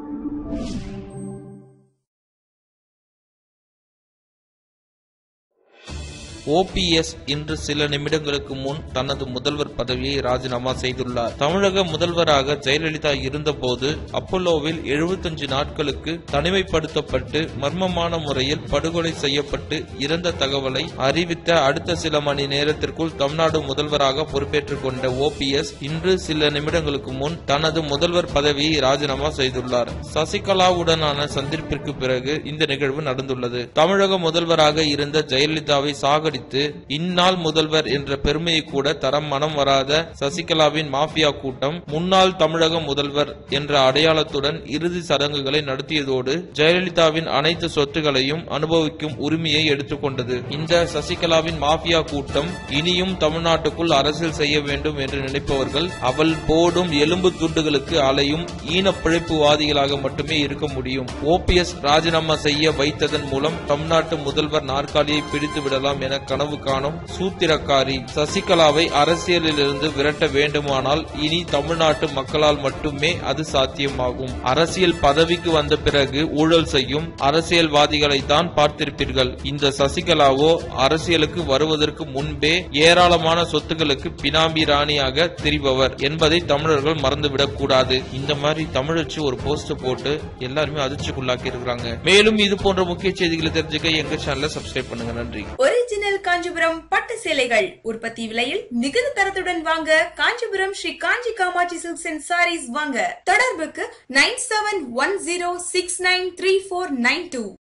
OPS இன்று சில நிமிடங்களுக்கு முன் தனது முதல்வர் பதவியை ராஜினாமா செய்துள்ளார் தமிழக முதல்வராக ஜெயலலிதா இருந்தபோது அப்பல்லோவில் 75 நாட்களுக்கு தனிமைப்படுத்தப்பட்டு மர்மமான முறையில் படுகொலை செய்யப்பட்டு இறந்த தகவலை அறிவித்த அடுத்த சில மணி நேரத்திற்குள் தமிழ்நாடு முதல்வராக பொறுப்பேற்றுக் கொண்ட ஓபிஎஸ் இன்று சில நிமிடங்களுக்கு முன் தனது முதல்வர் பதவியை ராஜினாமா செய்துள்ளார் சசிகலாவுடனான சந்திப்பிற்கு பிறகு இந்த நிகழ்வு நடந்துள்ளது தமிழக முதல்வராக இருந்த ஜெயலலிதாவை சாகடித்து இந்நாள் முதல்வர் என்ற பெருமையை கூட தரம் மனம் வராத சசிகலாவின் மாஃபியா கூட்டம் முன்னாள் தமிழக முதல்வர் என்ற அடையாளத்துடன் இறுதி சடங்குகளை நடத்தியதோடு ஜெயலலிதாவின் அனைத்து சொத்துகளையும் அனுபவிக்கும் உரிமையை எடுத்துக்கொண்டது இந்த சசிகலாவின் மாஃபியா கூட்டம் இனியும் தமிழ்நாட்டுக்குள் அரசியல் செய்ய வேண்டும் என்று நினைப்பவர்கள் அவள் போடும் எலும்பு துண்டுகளுக்கு அலையும் ஈன பிழைப்புவாதிகளாக மட்டுமே இருக்க முடியும் ஓபிஎஸ் ராஜினாமா செய்ய வைத்ததன் மூலம் தமிழ்நாட்டு முதல்வர் நாற்காலியை பிடித்து விடலாம் என கனவு காணும் சூத்திரக்காரி சசிகலாவை அரசியலிலிருந்து விரட்ட வேண்டுமானால் இனி தமிழ்நாட்டு மக்களால் மட்டுமே அது சாத்தியமாகும் அரசியல் பதவிக்கு வந்த பிறகு ஊழல் செய்யும் அரசியல்வாதிகளை தான் பார்த்திருப்பீர்கள் இந்த சசிகலாவோ அரசியலுக்கு வருவதற்கு முன்பே ஏராளமான சொத்துக்களுக்கு பினாம்பி ராணியாக திரிபவர் என்பதை தமிழர்கள் மறந்துவிடக் கூடாது இந்த மாதிரி தமிழச்சு ஒரு போஸ்ட் போட்டு எல்லாருமே அதிர்ச்சிக்குள்ளாக்கி இருக்கிறாங்க மேலும் இது போன்ற முக்கிய செய்திகளை தெரிஞ்சுக்க எங்க சேனலை சப்ஸ்கிரைப் பண்ணுங்க நன்றி ஒரிஜினல் காஞ்சிபுரம் பட்டு சேலைகள் உற்பத்தி விலையில் மிகுந்த தரத்துடன் வாங்க காஞ்சிபுரம் ஸ்ரீ காஞ்சி காமாட்சி சில்க்ஸ் அண்ட் சாரீஸ் வாங்க தொடர்புக்கு nine seven one zero six nine three four nine two